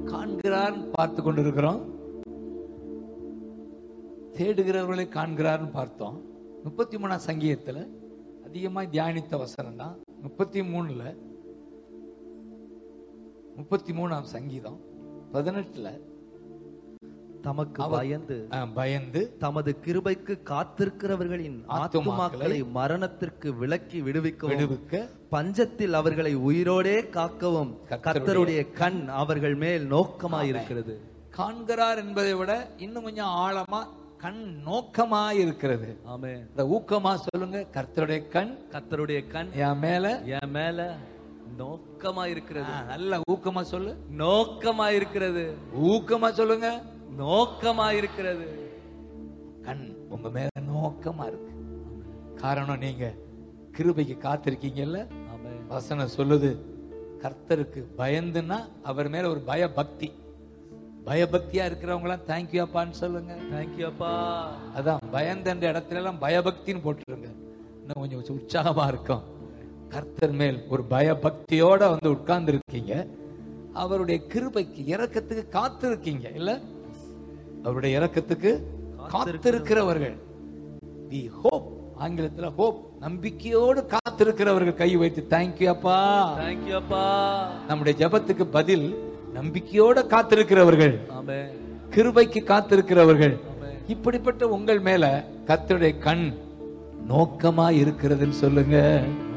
காண்கிறார் பார்த்து கொண்டிருக்கிறோம் தேடுகிறவர்களை காண்கிறார்னு பார்த்தோம் முப்பத்தி மூணாம் சங்கீதத்துல அதிகமா தியானித்த வசனம் தான் முப்பத்தி மூணுல முப்பத்தி மூணாம் சங்கீதம் பதினெட்டுல தமக்கு அவர்- பயந்து அஹ், பயந்து தமது கிருபைக்கு காத்திருக்கிறவர்களின் ஆத்துமாக்களை மரணத்திற்கு விலக்கி விடுவிக்கவும் விடுவிக்க பஞ்சத்தில் அவர்களை உயிரோடே காக்கவும் கர்த்தருடைய- கர்த்தருடைய கண் அவர்கள் மேல் நோக்கமாயிருக்கிறது காண்கிறார் என்பதை விட இன்னும் கொஞ்சம் ஆழமா கண் நோக்கமா இருக்கிறது ஆமே இந்த ஊக்கமா சொல்லுங்க கர்த்தருடைய கண் கர்த்தருடைய கண் என் மேல என் மேல நோக்கமா இருக்கிறது ஆ, நல்ல ஊக்கமா சொல்லு நோக்கமா இருக்கிறது ஊக்கமா சொல்லுங்க நோக்கமா இருக்கிறது கண் உங்க மேல நோக்கமா இருக்கு காரணம் நீங்க கிருபைக்கு காத்திருக்கீங்கல்ல ஆமே வசனம் சொல்லுது கர்த்தருக்கு பயந்துன்னா அவர் மேல ஒரு பய பக்தி பயபக்தியா இருக்கிறவங்க எல்லாம் தேங்க்யூ அப்பான்னு சொல்லுங்க தேங்க்யூ அப்பா அதான் பயந்தன்ற இடத்துல எல்லாம் பயபக்தின்னு போட்டுருங்க இன்னும் கொஞ்சம் உற்சாகமா இருக்கும் கர்த்தர் மேல் ஒரு பயபக்தியோட வந்து உட்கார்ந்து இருக்கீங்க அவருடைய கிருபைக்கு இரக்கத்துக்கு காத்திருக்கீங்க இல்ல அவருடைய இரக்கத்துக்கு காத்திருக்கிறவர்கள் வி ஹோப் ஆங்கிலத்துல ஹோப் நம்பிக்கையோடு காத்திருக்கிறவர்கள் கை வைத்து தேங்க்யூ அப்பா தேங்க்யூ அப்பா நம்முடைய ஜெபத்துக்கு பதில் நம்பிக்கையோட காத்திருக்கிறவர்கள் ஆமே கிருபைக்கு காத்திருக்கிறவர்கள் ஆமே இப்படிப்பட்ட உங்கள் மேல கர்த்தருடைய கண் நோக்கமா இருக்கிறதுன்னு சொல்லுங்க